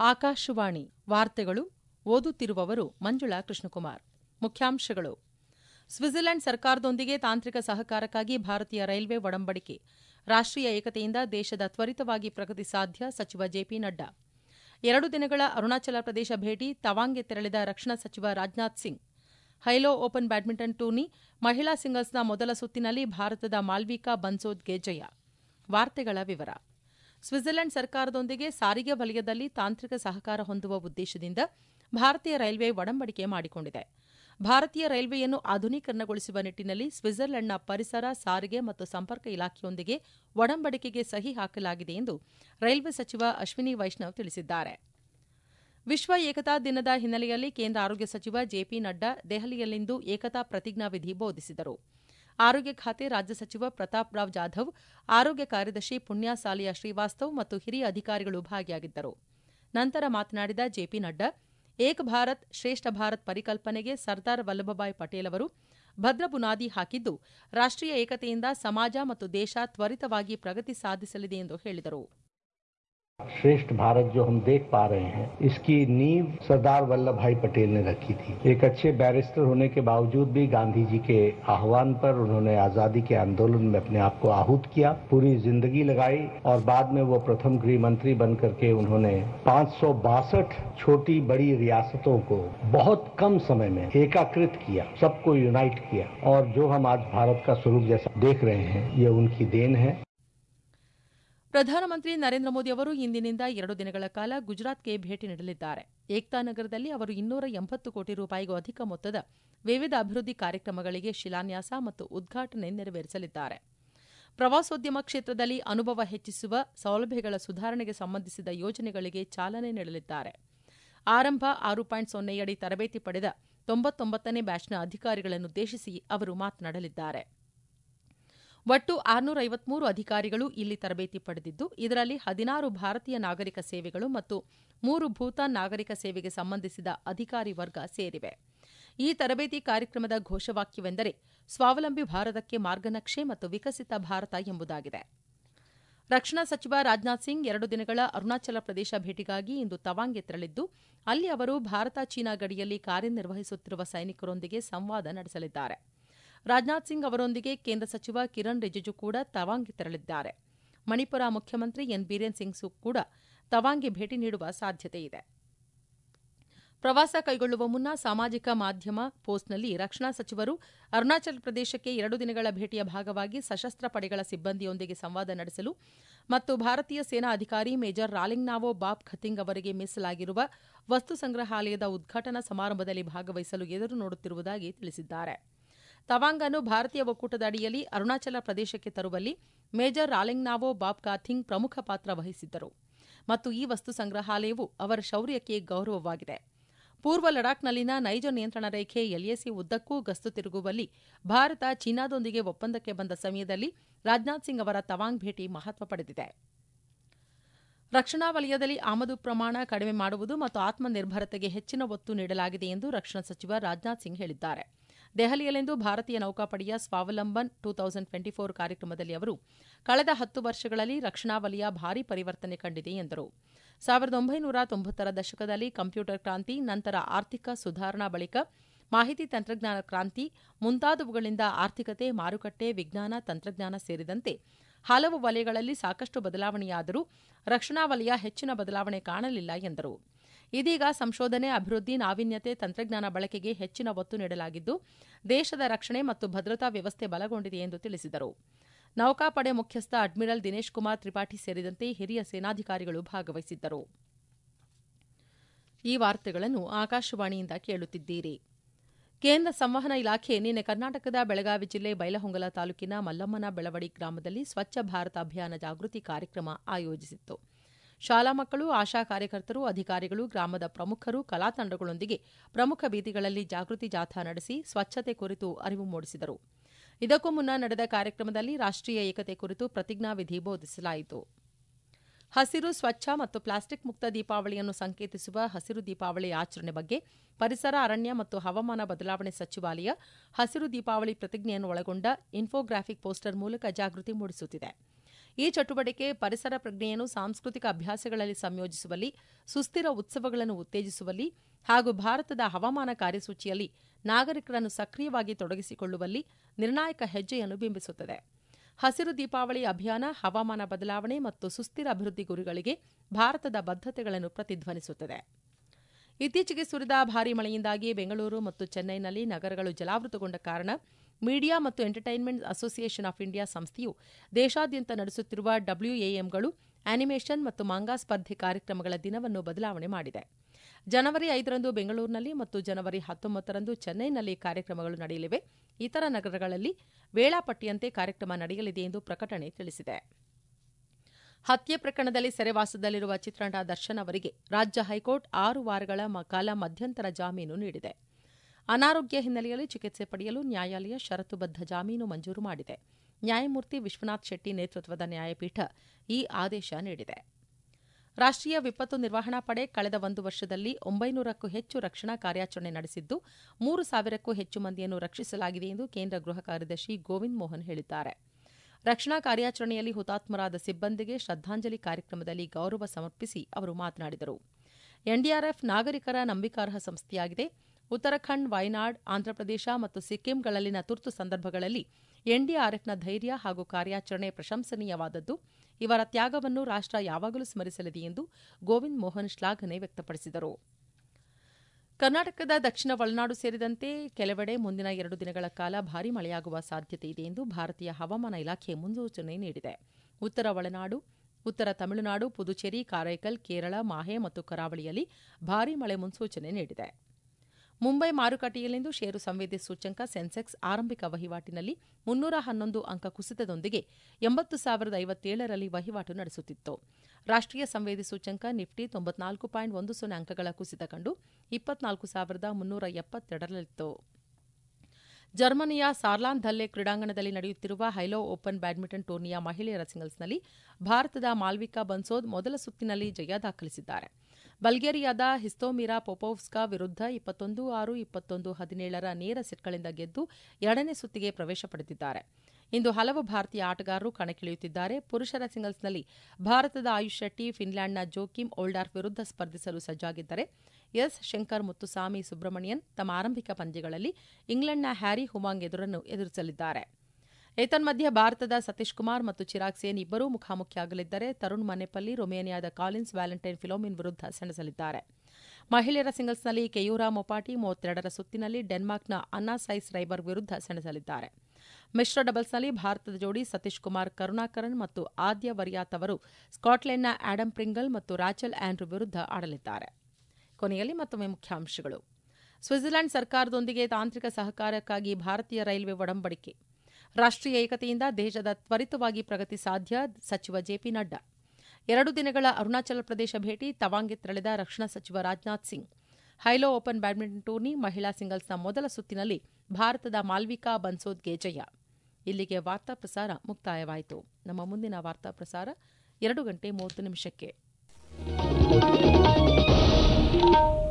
ಆಕಾಶವಾಣಿ ವಾರ್ತೆಗಳು ಓದುತ್ತಿರುವವರು ಮಂಜುಳಾ ಕೃಷ್ಣಕುಮಾರ್ ಮುಖ್ಯಾಂಶಗಳು ಸ್ವಿಟ್ಜರ್ಲೆಂಡ್ ಸರ್ಕಾರದೊಂದಿಗೆ ತಾಂತ್ರಿಕ ಸಹಕಾರಕ್ಕಾಗಿ ಭಾರತೀಯ ರೈಲ್ವೆ ಒಡಂಬಡಿಕೆ ರಾಷ್ಟೀಯ ಏಕತೆಯಿಂದ ದೇಶದ ತ್ವರಿತವಾಗಿ ಪ್ರಗತಿ ಸಾಧ್ಯ ಸಚಿವ ಜೆಪಿ ನಡ್ಡಾ ಎರಡು ದಿನಗಳ ಅರುಣಾಚಲ ಪ್ರದೇಶ ಭೇಟಿ ತವಾಂಗ್ಗೆ ತೆರಳಿದ ರಕ್ಷಣಾ ಸಚಿವ Rajnath Singh Hylo open badminton tourney ಮಹಿಳಾ ಸಿಂಗಲ್ಸ್ನ ಮೊದಲ ಸುತ್ತಿನಲ್ಲಿ ಭಾರತದ ಮಾಲ್ವಿಕಾ ಬನ್ಸೋದ್ಗೆ ಜಯ ವಾರ್ತೆಗಳ ವಿವರ ಸ್ವಿಟ್ಜರ್ಲೆಂಡ್ ಸರ್ಕಾರದೊಂದಿಗೆ ಸಾರಿಗೆ ವಲಯದಲ್ಲಿ ತಾಂತ್ರಿಕ ಸಹಕಾರ ಹೊಂದುವ ಉದ್ದೇಶದಿಂದ ಭಾರತೀಯ ರೈಲ್ವೆ ಒಡಂಬಡಿಕೆ ಮಾಡಿಕೊಂಡಿದೆ ಭಾರತೀಯ ರೈಲ್ವೆಯನ್ನು ಆಧುನೀಕರಣಗೊಳಿಸುವ ನಿಟ್ಟಿನಲ್ಲಿ ಸ್ವಿಟ್ಜರ್ಲೆಂಡ್ನ ಪರಿಸರ ಸಾರಿಗೆ ಮತ್ತು ಸಂಪರ್ಕ ಇಲಾಖೆಯೊಂದಿಗೆ ಒಡಂಬಡಿಕೆಗೆ ಸಹಿ ಹಾಕಲಾಗಿದೆ ಎಂದು ರೈಲ್ವೆ ಸಚಿವ ಅಶ್ವಿನಿ ವೈಷ್ಣವ್ ತಿಳಿಸಿದ್ದಾರೆ ವಿಶ್ವ ಏಕತಾ ದಿನದ ಹಿನ್ನೆಲೆಯಲ್ಲಿ ಕೇಂದ್ರ ಆರೋಗ್ಯ ಸಚಿವ ಜೆಪಿ ನಡ್ಡಾ ದೆಹಲಿಯಲ್ಲಿಂದು ಏಕತಾ ಪ್ರತಿಜ್ಞಾವಿಧಿ ಬೋಧಿಸಿದರು ಆರೋಗ್ಯ ಖಾತೆ ರಾಜ್ಯ ಸಚಿವ ಪ್ರತಾಪ್ ರಾವ್ ಜಾಧವ್ ಆರೋಗ್ಯ ಕಾರ್ಯದರ್ಶಿ ಪುಣ್ಯ ಸಾಲಿಯಾ ಶ್ರೀವಾಸ್ತವ್ ಮತ್ತು ಹಿರಿಯ ಅಧಿಕಾರಿಗಳು ಭಾಗಿಯಾಗಿದ್ದರು ನಂತರ ಮಾತನಾಡಿದ ಜೆಪಿ ನಡ್ಡಾ ಏಕ್ ಭಾರತ್ ಶ್ರೇಷ್ಠ ಭಾರತ್ ಪರಿಕಲ್ಪನೆಗೆ ಸರ್ದಾರ್ ವಲ್ಲಭಭಾಯ್ ಪಟೇಲ್ ಅವರು ಭದ್ರ ಬುನಾದಿ ಹಾಕಿದ್ದು ರಾಷ್ಟೀಯ ಏಕತೆಯಿಂದ ಸಮಾಜ ಮತ್ತು ದೇಶ ತ್ವರಿತವಾಗಿ ಪ್ರಗತಿ ಸಾಧಿಸಲಿದೆ ಎಂದು ಹೇಳಿದರು श्रेष्ठ भारत जो हम देख पा रहे हैं इसकी नींव सरदार वल्लभ भाई पटेल ने रखी थी एक अच्छे बैरिस्टर होने के बावजूद भी गांधी जी के आह्वान पर उन्होंने आजादी के आंदोलन में अपने आप को आहूत किया पूरी जिंदगी लगाई और बाद में वो प्रथम गृह मंत्री बन करके उन्होंने पांच छोटी बड़ी रियासतों को बहुत कम समय में एकाकृत किया सबको यूनाइट किया और जो हम आज भारत का स्वरूप जैसा देख रहे हैं ये उनकी देन है ಪ್ರಧಾನಮಂತ್ರಿ ನರೇಂದ್ರ ಮೋದಿ ಅವರು ಇಂದಿನಿಂದ ಎರಡು ದಿನಗಳ ಕಾಲ ಗುಜರಾತ್ಗೆ ಭೇಟಿ ನೀಡಲಿದ್ದಾರೆ ಏಕ್ತಾ ನಗರದಲ್ಲಿ ಅವರು ಇನ್ನೂರ ಎಂಬತ್ತು ಕೋಟಿ ರೂಪಾಯಿಗೂ ಅಧಿಕ ಮೊತ್ತದ ವಿವಿಧ ಅಭಿವೃದ್ಧಿ ಕಾರ್ಯಕ್ರಮಗಳಿಗೆ ಶಿಲಾನ್ಯಾಸ ಮತ್ತು ಉದ್ಘಾಟನೆ ನೆರವೇರಿಸಲಿದ್ದಾರೆ ಪ್ರವಾಸೋದ್ಯಮ ಕ್ಷೇತ್ರದಲ್ಲಿ ಅನುಭವ ಹೆಚ್ಚಿಸುವ ಸೌಲಭ್ಯಗಳ ಸುಧಾರಣೆಗೆ ಸಂಬಂಧಿಸಿದ ಯೋಜನೆಗಳಿಗೆ ಚಾಲನೆ ನೀಡಲಿದ್ದಾರೆ ಆರಂಭ ಆರು ಪಾಯಿಂಟ್ ಸೊನ್ನೆಯಡಿ ತರಬೇತಿ ಪಡೆದ ತೊಂಬತ್ತೊಂಬತ್ತನೇ ಬ್ಯಾಚ್ನ ಅಧಿಕಾರಿಗಳನ್ನುದ್ದೇಶಿಸಿ ಅವರು ಮಾತನಾಡಲಿದ್ದಾರೆ ಒಟ್ಟು ಆರುನೂರ ಐವತ್ಮೂರು ಅಧಿಕಾರಿಗಳು ಇಲ್ಲಿ ತರಬೇತಿ ಪಡೆದಿದ್ದು ಇದರಲ್ಲಿ ಹದಿನಾರು ಭಾರತೀಯ ನಾಗರಿಕ ಸೇವೆಗಳು ಮತ್ತು ಮೂರು ಭೂತಾನ್ ನಾಗರಿಕ ಸೇವೆಗೆ ಸಂಬಂಧಿಸಿದ ಅಧಿಕಾರಿ ವರ್ಗ ಸೇರಿವೆ ಈ ತರಬೇತಿ ಕಾರ್ಯಕ್ರಮದ ಘೋಷವಾಕ್ಯವೆಂದರೆ ಸ್ವಾವಲಂಬಿ ಭಾರತಕ್ಕೆ ಮಾರ್ಗನಕ್ಷೆ ಮತ್ತು ವಿಕಸಿತ ಭಾರತ ಎಂಬುದಾಗಿದೆ ರಕ್ಷಣಾ ಸಚಿವ ರಾಜನಾಥ್ ಸಿಂಗ್ ಎರಡು ದಿನಗಳ ಅರುಣಾಚಲ ಪ್ರದೇಶ ಭೇಟಿಗಾಗಿ ಇಂದು ತವಾಂಗ್ಗೆ ತೆರಳಿದ್ದು ಅಲ್ಲಿ ಅವರು ಭಾರತ ಚೀನಾ ಗಡಿಯಲ್ಲಿ ಕಾರ್ಯನಿರ್ವಹಿಸುತ್ತಿರುವ ಸೈನಿಕರೊಂದಿಗೆ ಸಂವಾದ ನಡೆಸಲಿದ್ದಾರೆ ರಾಜನಾಥ್ ಸಿಂಗ್ ಅವರೊಂದಿಗೆ ಕೇಂದ್ರ ಸಚಿವ ಕಿರಣ್ ರಿಜಿಜು ಕೂಡ ತವಾಂಗ್ಗೆ ತೆರಳಿದ್ದಾರೆ ಮಣಿಪುರ ಮುಖ್ಯಮಂತ್ರಿ ಎನ್ ಬೀರೇನ್ ಸಿಂಗ್ ಕೂಡ ತವಾಂಗ್ಗೆ ಭೇಟಿ ನೀಡುವ ಸಾಧ್ಯತೆಯಿದೆ ಪ್ರವಾಸ ಕೈಗೊಳ್ಳುವ ಮುನ್ನ ಸಾಮಾಜಿಕ ಮಾಧ್ಯಮ ಪೋಸ್ಟ್ನಲ್ಲಿ ರಕ್ಷಣಾ ಸಚಿವರು ಅರುಣಾಚಲ ಪ್ರದೇಶಕ್ಕೆ ಎರಡು ದಿನಗಳ ಭೇಟಿಯ ಭಾಗವಾಗಿ ಸಶಸ್ತ್ರ ಪಡೆಗಳ ಸಿಬ್ಬಂದಿಯೊಂದಿಗೆ ಸಂವಾದ ನಡೆಸಲು ಮತ್ತು ಭಾರತೀಯ ಸೇನಾ ಅಧಿಕಾರಿ ಮೇಜರ್ ರಾಲಿಂಗ್ನಾವೋ ಬಾಬ್ ಖತಿಂಗ್ ಅವರಿಗೆ ಮೀಸಲಾಗಿರುವ ವಸ್ತು ಸಂಗ್ರಹಾಲಯದ ಉದ್ಘಾಟನಾ ಸಮಾರಂಭದಲ್ಲಿ ಭಾಗವಹಿಸಲು ಎದುರು ನೋಡುತ್ತಿರುವುದಾಗಿ ತಿಳಿಸಿದ್ದಾರೆ ತವಾಂಗ್ ಅನ್ನು ಭಾರತೀಯ ಒಕ್ಕೂಟದ ಅಡಿಯಲ್ಲಿ ಅರುಣಾಚಲ ಪ್ರದೇಶಕ್ಕೆ ತರುವಲ್ಲಿ ಮೇಜರ್ ರಾಲಿಂಗ್ನಾವೋ ಬಾಬ್ ಕಾಥಿಂಗ್ ಪ್ರಮುಖ ಪಾತ್ರ ವಹಿಸಿದ್ದರು ಮತ್ತು ಈ ವಸ್ತು ಸಂಗ್ರಹಾಲಯವು ಅವರ ಶೌರ್ಯಕ್ಕೆ ಗೌರವವಾಗಿದೆ ಪೂರ್ವ ಲಡಾಖ್ನಲ್ಲಿನ ನೈಜ ನಿಯಂತ್ರಣ ರೇಖೆ ಎಲ್ಎಸಿ ಉದ್ದಕ್ಕೂ ಗಸ್ತು ತಿರುಗುವಲ್ಲಿ ಭಾರತ ಚೀನಾದೊಂದಿಗೆ ಒಪ್ಪಂದಕ್ಕೆ ಬಂದ ಸಮಯದಲ್ಲಿ ರಾಜನಾಥ್ ಸಿಂಗ್ ಅವರ ತವಾಂಗ್ ಭೇಟಿ ಮಹತ್ವ ಪಡೆದಿದೆ ರಕ್ಷಣಾ ವಲಯದಲ್ಲಿ ಆಮದು ಪ್ರಮಾಣ ಕಡಿಮೆ ಮಾಡುವುದು ಮತ್ತು ಆತ್ಮನಿರ್ಭರತೆಗೆ ಹೆಚ್ಚಿನ ಒತ್ತು ನೀಡಲಾಗಿದೆ ಎಂದು ರಕ್ಷಣಾ ಸಚಿವ ರಾಜನಾಥ್ ಸಿಂಗ್ ಹೇಳಿದ್ದಾರೆ ದೆಹಲಿಯಲ್ಲಿಂದು ಭಾರತೀಯ ನೌಕಾಪಡೆಯ Swavlamban two thousand twenty four ಕಾರ್ಯಕ್ರಮದಲ್ಲಿ ಅವರು ಕಳೆದ ಹತ್ತು ವರ್ಷಗಳಲ್ಲಿ ರಕ್ಷಣಾ ವಲಯ ಭಾರೀ ಪರಿವರ್ತನೆ ಕಂಡಿದೆ ಎಂದರು ಸಾವಿರದ ಒಂಬೈನೂರ ತೊಂಬತ್ತರ ದಶಕದಲ್ಲಿ ಕಂಪ್ಯೂಟರ್ ಕ್ರಾಂತಿ ನಂತರ ಆರ್ಥಿಕ ಸುಧಾರಣಾ ಬಳಿಕ ಮಾಹಿತಿ ತಂತ್ರಜ್ಞಾನ ಕ್ರಾಂತಿ ಮುಂತಾದವುಗಳಿಂದ ಆರ್ಥಿಕತೆ ಮಾರುಕಟ್ಟೆ ವಿಜ್ಞಾನ ತಂತ್ರಜ್ಞಾನ ಸೇರಿದಂತೆ ಹಲವು ವಲಯಗಳಲ್ಲಿ ಸಾಕಷ್ಟು ಬದಲಾವಣೆಯಾದರೂ ರಕ್ಷಣಾ ವಲಯ ಹೆಚ್ಚಿನ ಬದಲಾವಣೆ ಕಾಣಲಿಲ್ಲ ಎಂದರು ಇದೀಗ ಸಂಶೋಧನೆ ಅಭಿವೃದ್ಧಿ ನಾವೀನ್ಯತೆ ತಂತ್ರಜ್ಞಾನ ಬಳಕೆಗೆ ಹೆಚ್ಚಿನ ಒತ್ತು ನೀಡಲಾಗಿದ್ದು ದೇಶದ ರಕ್ಷಣೆ ಮತ್ತು ಭದ್ರತಾ ವ್ಯವಸ್ಥೆ ಬಲಗೊಂಡಿದೆ ಎಂದು ತಿಳಿಸಿದರು ನೌಕಾಪಡೆ ಮುಖ್ಯಸ್ಥ ಅಡ್ಮಿರಲ್ ದಿನೇಶ್ ಕುಮಾರ್ ತ್ರಿಪಾಠಿ ಸೇರಿದಂತೆ ಹಿರಿಯ ಸೇನಾಧಿಕಾರಿಗಳು ಭಾಗವಹಿಸಿದ್ದರು ಈ ವಾರ್ತೆಗಳನ್ನು ಆಕಾಶವಾಣಿಯಿಂದ ಕೇಳುತ್ತಿದ್ದೀರಿ ಕೇಂದ್ರ ಸಂವಹನ ಇಲಾಖೆ ನಿನ್ನೆ ಕರ್ನಾಟಕದ ಬೆಳಗಾವಿ ಜಿಲ್ಲೆ ಬೈಲಹೊಂಗಲ ತಾಲೂಕಿನ ಮಲ್ಲಮ್ಮನ ಬೆಳವಡಿ ಗ್ರಾಮದಲ್ಲಿ ಸ್ವಚ್ಛ ಭಾರತ ಅಭಿಯಾನ ಜಾಗೃತಿ ಕಾರ್ಯಕ್ರಮ ಆಯೋಜಿಸಿತ್ತು ಶಾಲಾ ಮಕ್ಕಳು ಆಶಾ ಕಾರ್ಯಕರ್ತರು ಅಧಿಕಾರಿಗಳು ಗ್ರಾಮದ ಪ್ರಮುಖರು ಕಲಾ ತಂಡಗಳೊಂದಿಗೆ ಪ್ರಮುಖ ಬೀದಿಗಳಲ್ಲಿ ಜಾಗೃತಿ ಜಾಥಾ ನಡೆಸಿ ಸ್ವಚ್ಛತೆ ಕುರಿತು ಅರಿವು ಮೂಡಿಸಿದರು ಇದಕ್ಕೂ ಮುನ್ನ ನಡೆದ ಕಾರ್ಯಕ್ರಮದಲ್ಲಿ ರಾಷ್ಟೀಯ ಏಕತೆ ಕುರಿತು ಪ್ರತಿಜ್ಞಾವಿಧಿ ಬೋಧಿಸಲಾಯಿತು ಹಸಿರು ಸ್ವಚ್ಛ ಮತ್ತು ಪ್ಲಾಸ್ಟಿಕ್ ಮುಕ್ತ ದೀಪಾವಳಿಯನ್ನು ಸಂಕೇತಿಸುವ ಹಸಿರು ದೀಪಾವಳಿ ಆಚರಣೆ ಬಗ್ಗೆ ಪರಿಸರ ಅರಣ್ಯ ಮತ್ತು ಹವಾಮಾನ ಬದಲಾವಣೆ ಸಚಿವಾಲಯ ಹಸಿರು ದೀಪಾವಳಿ ಪ್ರತಿಜ್ಞೆಯನ್ನು ಒಳಗೊಂಡ ಇನ್ಫೋಗ್ರಾಫಿಕ್ ಪೋಸ್ಟರ್ ಮೂಲಕ ಜಾಗೃತಿ ಮೂಡಿಸುತ್ತಿದೆ ಈ ಚಟುವಟಿಕೆ ಪರಿಸರ ಪ್ರಜ್ಞೆಯನ್ನು ಸಾಂಸ್ಕೃತಿಕ ಅಭ್ಯಾಸಗಳಲ್ಲಿ ಸಂಯೋಜಿಸುವಲ್ಲಿ ಸುಸ್ಥಿರ ಉತ್ಸವಗಳನ್ನು ಉತ್ತೇಜಿಸುವಲ್ಲಿ ಹಾಗೂ ಭಾರತದ ಹವಾಮಾನ ಕಾರ್ಯಸೂಚಿಯಲ್ಲಿ ನಾಗರಿಕರನ್ನು ಸಕ್ರಿಯವಾಗಿ ತೊಡಗಿಸಿಕೊಳ್ಳುವಲ್ಲಿ ನಿರ್ಣಾಯಕ ಹೆಜ್ಜೆಯನ್ನು ಬಿಂಬಿಸುತ್ತದೆ ಹಸಿರು ದೀಪಾವಳಿ ಅಭಿಯಾನ ಹವಾಮಾನ ಬದಲಾವಣೆ ಮತ್ತು ಸುಸ್ಥಿರ ಅಭಿವೃದ್ಧಿ ಗುರಿಗಳಿಗೆ ಭಾರತದ ಬದ್ಧತೆಗಳನ್ನು ಪ್ರತಿಧ್ವನಿಸುತ್ತದೆ ಇತ್ತೀಚೆಗೆ ಸುರಿದ ಭಾರೀ ಮಳೆಯಿಂದಾಗಿ ಬೆಂಗಳೂರು ಮತ್ತು ಚೆನ್ನೈನಲ್ಲಿ ನಗರಗಳು ಜಲಾವೃತಗೊಂಡ ಕಾರಣ ಮೀಡಿಯಾ ಮತ್ತು ಎಂಟರ್ಟೈನ್ಮೆಂಟ್ ಅಸೋಸಿಯೇಷನ್ ಆಫ್ ಇಂಡಿಯಾ ಸಂಸ್ಥೆಯು ದೇಶಾದ್ಯಂತ ನಡೆಸುತ್ತಿರುವ ಡಬ್ಲ್ಯೂಎಎಂಗಳು ಆನಿಮೇಷನ್ ಮತ್ತು ಮಾಂಗಾ ಸ್ಪರ್ಧೆ ಕಾರ್ಯಕ್ರಮಗಳ ದಿನವನ್ನು ಬದಲಾವಣೆ ಮಾಡಿದೆ ಜನವರಿ ಐದರಂದು ಬೆಂಗಳೂರಿನಲ್ಲಿ ಮತ್ತು ಜನವರಿ ಹತ್ತೊಂಬತ್ತರಂದು ಚೆನ್ನೈನಲ್ಲಿ ಕಾರ್ಯಕ್ರಮಗಳು ನಡೆಯಲಿವೆ ಇತರ ನಗರಗಳಲ್ಲಿ ವೇಳಾಪಟ್ಟಿಯಂತೆ ಕಾರ್ಯಕ್ರಮ ನಡೆಯಲಿದೆ ಎಂದು ಪ್ರಕಟಣೆ ತಿಳಿಸಿದೆ ಹತ್ಯೆ ಪ್ರಕರಣದಲ್ಲಿ ಸೆರೆವಾಸದಲ್ಲಿರುವ ಚಿತ್ರನಟ ದರ್ಶನ್ ಅವರಿಗೆ ರಾಜ್ಯ ಹೈಕೋರ್ಟ್ ಆರು ವಾರಗಳ ಕಾಲ ಮಧ್ಯಂತರ ಜಾಮೀನು ನೀಡಿದೆ ಅನಾರೋಗ್ಯ ಹಿನ್ನೆಲೆಯಲ್ಲಿ ಚಿಕಿತ್ಸೆ ಪಡೆಯಲು ನ್ಯಾಯಾಲಯ ಷರತ್ತುಬದ್ದ ಜಾಮೀನು ಮಂಜೂರು ಮಾಡಿದೆ ನ್ಯಾಯಮೂರ್ತಿ ವಿಶ್ವನಾಥ್ ಶೆಟ್ಟಿ ನೇತೃತ್ವದ ನ್ಯಾಯಪೀಠ ಈ ಆದೇಶ ನೀಡಿದೆ ರಾಷ್ಟೀಯ ವಿಪತ್ತು ನಿರ್ವಹಣಾ ಪಡೆ ಕಳೆದ ಒಂದು ವರ್ಷದಲ್ಲಿ ಒಂಬೈನೂರಕ್ಕೂ ಹೆಚ್ಚು ರಕ್ಷಣಾ ಕಾರ್ಯಾಚರಣೆ ನಡೆಸಿದ್ದು ಮೂರು ಸಾವಿರಕ್ಕೂ ಹೆಚ್ಚು ಮಂದಿಯನ್ನು ರಕ್ಷಿಸಲಾಗಿದೆ ಎಂದು ಕೇಂದ್ರ ಗೃಹ ಕಾರ್ಯದರ್ಶಿ ಗೋವಿಂದ್ ಮೋಹನ್ ಹೇಳಿದ್ದಾರೆ ರಕ್ಷಣಾ ಕಾರ್ಯಾಚರಣೆಯಲ್ಲಿ ಹುತಾತ್ಮರಾದ ಸಿಬ್ಬಂದಿಗೆ ಶ್ರದ್ದಾಂಜಲಿ ಕಾರ್ಯಕ್ರಮದಲ್ಲಿ ಗೌರವ ಸಮರ್ಪಿಸಿ ಅವರು ಮಾತನಾಡಿದರು ಎನ್ಡಿಆರ್ಎಫ್ ನಾಗರಿಕರ ನಂಬಿಕಾರ್ಹ ಸಂಸ್ಥೆಯಾಗಿದೆ ಉತ್ತರಾಖಂಡ್ ವಯನಾಡ್ ಆಂಧ್ರಪ್ರದೇಶ ಮತ್ತು ಸಿಕ್ಕಿಂಗಳಲ್ಲಿನ ತುರ್ತು ಸಂದರ್ಭಗಳಲ್ಲಿ ಎನ್ಡಿಆರ್ಎಫ್ನ ಧೈರ್ಯ ಹಾಗೂ ಕಾರ್ಯಾಚರಣೆ ಪ್ರಶಂಸನೀಯವಾದದ್ದು ಇವರ ತ್ಯಾಗವನ್ನು ರಾಷ್ಟ ಯಾವಾಗಲೂ ಸ್ಮರಿಸಲಿದೆ ಎಂದು ಗೋವಿಂದ್ ಮೋಹನ್ ಶ್ಲಾಘನೆ ವ್ಯಕ್ತಪಡಿಸಿದರು ಕರ್ನಾಟಕದ ದಕ್ಷಿಣ ಒಳನಾಡು ಸೇರಿದಂತೆ ಕೆಲವೆಡೆ ಮುಂದಿನ ಎರಡು ದಿನಗಳ ಕಾಲ ಭಾರೀ ಮಳೆಯಾಗುವ ಸಾಧ್ಯತೆ ಇದೆ ಎಂದು ಭಾರತೀಯ ಹವಾಮಾನ ಇಲಾಖೆ ಮುನ್ಸೂಚನೆ ನೀಡಿದೆ ಉತ್ತರ ಒಳನಾಡು ಉತ್ತರ ತಮಿಳುನಾಡು ಪುದುಚೇರಿ ಕಾರೈಕಲ್ ಕೇರಳ ಮಾಹೆ ಮತ್ತು ಕರಾವಳಿಯಲ್ಲಿ ಭಾರೀ ಮಳೆ ಮುನ್ಸೂಚನೆ ನೀಡಿದೆ ಮುಂಬೈ ಮಾರುಕಟ್ಟೆಯಲ್ಲಿಂದು ಷೇರು ಸಂವೇದಿ ಸೂಚ್ಯಂಕ ಸೆನ್ಸೆಕ್ಸ್ ಆರಂಭಿಕ ವಹಿವಾಟಿನಲ್ಲಿ ಮುನ್ನೂರ ಹನ್ನೊಂದು ಅಂಕ ಕುಸಿತದೊಂದಿಗೆ ಎಂಬತ್ತು ಸಾವಿರದ ಐವತ್ತೇಳರಲ್ಲಿ ವಹಿವಾಟು ನಡೆಸುತ್ತಿತ್ತು ರಾಷ್ಟೀಯ ಸಂವೇದಿ ಸೂಚ್ಯಂಕ ನಿಫ್ಟಿ ತೊಂಬತ್ನಾಲ್ಕು ಪಾಯಿಂಟ್ ಒಂದು ಸೊನ್ನೆ ಅಂಕಗಳ ಕುಸಿತ ಕಂಡು ಇಪ್ಪತ್ನಾಲ್ಕು ಸಾವಿರದ ಮುನ್ನೂರ ಎಪ್ಪತ್ತೆರಡರಲ್ಲಿತ್ತು ಜರ್ಮನಿಯ ಸಾರ್ಲಾನ್ ಧಲ್ಲೆ ಕ್ರೀಡಾಂಗಣದಲ್ಲಿ ನಡೆಯುತ್ತಿರುವ ಹೈಲೋ ಓಪನ್ ಬ್ಯಾಡ್ಮಿಂಟನ್ ಟೂರ್ನಿಯ ಮಹಿಳೆಯರ ಸಿಂಗಲ್ಸ್ನಲ್ಲಿ ಭಾರತದ ಮಾಲ್ವಿಕಾ ಬನ್ಸೋದ್ ಮೊದಲ ಸುತ್ತಿನಲ್ಲಿ ಜಯ ದಾಖಲಿಸಿದ್ದಾರೆ ಬಲ್ಗೇರಿಯಾದ ಹಿಸ್ತೋಮಿರಾ ಪೊಪೋವ್ಸ್ಕಾ ವಿರುದ್ಧ ಇಪ್ಪತ್ತೊಂದು ಆರು ಇಪ್ಪತ್ತೊಂದು ಹದಿನೇಳರ ನೇರ ಸೆಟ್ಗಳಿಂದ ಗೆದ್ದು ಎರಡನೇ ಸುತ್ತಿಗೆ ಪ್ರವೇಶ ಪಡೆದಿದ್ದಾರೆ ಇಂದು ಹಲವು ಭಾರತೀಯ ಆಟಗಾರರು ಕಣಕ್ಕಿಳಿಯುತ್ತಿದ್ದಾರೆ ಪುರುಷರ ಸಿಂಗಲ್ಸ್ನಲ್ಲಿ ಭಾರತದ ಆಯುಷ್ ಶೆಟ್ಟಿ ಫಿನ್ಲ್ಯಾಂಡ್ನ ಜೋಕಿಮ್ ಓಲ್ಡಾರ್ಫ್ ವಿರುದ್ಧ ಸ್ಪರ್ಧಿಸಲು ಸಜ್ಜಾಗಿದ್ದರೆ ಎಸ್ ಶಂಕರ್ ಮತ್ತು ಸಾಮಿ ಸುಬ್ರಮಣಿಯನ್ ತಮ್ಮ ಆರಂಭಿಕ ಪಂದ್ಯಗಳಲ್ಲಿ ಇಂಗ್ಲೆಂಡ್ನ ಹ್ಯಾರಿ ಹುಮಾಂಗ್ ಎದುರನ್ನು ಎದುರಿಸಲಿದ್ದಾರೆ ಏತನ್ಮಧ್ಯೆ ಭಾರತದ ಸತೀಶ್ ಕುಮಾರ್ ಮತ್ತು ಚಿರಾಗ್ ಸೇನ್ ಇಬ್ಬರೂ ಮುಖಾಮುಖಿಯಾಗಲಿದ್ದರೆ ತರುಣ್ ಮನೆಪಲ್ಲಿ ರೊಮೇನಿಯಾದ ಕಾಲಿನ್ಸ್ ವ್ಯಾಲೆಂಟೈನ್ ಫಿಲೋಮಿನ್ ವಿರುದ್ಧ ಸೆಣಸಲಿದ್ದಾರೆ ಮಹಿಳೆಯರ ಸಿಂಗಲ್ಸ್ನಲ್ಲಿ ಕೆಯೂರಾ ಮೊಪಾಟಿ ಮೂವತ್ತೆರಡರ ಸುತ್ತಿನಲ್ಲಿ ಡೆನ್ಮಾರ್ಕ್ನ ಅನ್ನಾ ಸೈಸ್ ರೈಬರ್ ವಿರುದ್ಧ ಸೆಣಸಲಿದ್ದಾರೆ ಮಿಶ್ರ ಡಬಲ್ಸ್ನಲ್ಲಿ ಭಾರತದ ಜೋಡಿ ಸತೀಶ್ ಕುಮಾರ್ ಕರುಣಾಕರನ್ ಮತ್ತು ಆದ್ಯ ವರಿಯಾತ್ ಅವರು ಸ್ಕಾಟ್ಲೆಂಡ್ನ ಆಡಮ್ ಪ್ರಿಂಗಲ್ ಮತ್ತು ರಾಚಲ್ ಆಂಡ್ರೂ ವಿರುದ್ಧ ಆಡಲಿದ್ದಾರೆ ಕೊನೆಯಲ್ಲಿ ಮತ್ತೊಮ್ಮೆ ಮುಖ್ಯಾಂಶಗಳು ಸ್ವಿಟ್ಜರ್ಲೆಂಡ್ ಸರ್ಕಾರದೊಂದಿಗೆ ತಾಂತ್ರಿಕ ಸಹಕಾರಕ್ಕಾಗಿ ಭಾರತೀಯ ರೈಲ್ವೆ ಒಡಂಬಡಿಕೆ ರಾಷ್ಟೀಯ ಏಕತೆಯಿಂದ ದೇಶದ ತ್ವರಿತವಾಗಿ ಪ್ರಗತಿ ಸಾಧ್ಯ ಸಚಿವ ಜೆಪಿ ನಡ್ಡಾ ಎರಡು ದಿನಗಳ ಅರುಣಾಚಲ ಪ್ರದೇಶ ಭೇಟಿ ತವಾಂಗ್ಗೆ ತೆರಳಿದ ರಕ್ಷಣಾ ಸಚಿವ Rajnath Singh Hylo open badminton tourney ಮಹಿಳಾ ಸಿಂಗಲ್ಸ್ನ ಮೊದಲ ಸುತ್ತಿನಲ್ಲಿ ಭಾರತದ ಮಾಲ್ವಿಕಾ ಬನ್ಸೋದ್ಗೆ ಜಯ ಇಲ್ಲಿಗೆ ವಾರ್ತಾ ಪ್ರಸಾರ ಮುಕ್ತಾಯವಾಯಿತು ನಮ್ಮ ಮುಂದಿನ ವಾರ್ತಾ ಪ್ರಸಾರ ಎರಡು ಗಂಟೆ ಮೂವತ್ತು ನಿಮಿಷಕ್ಕೆ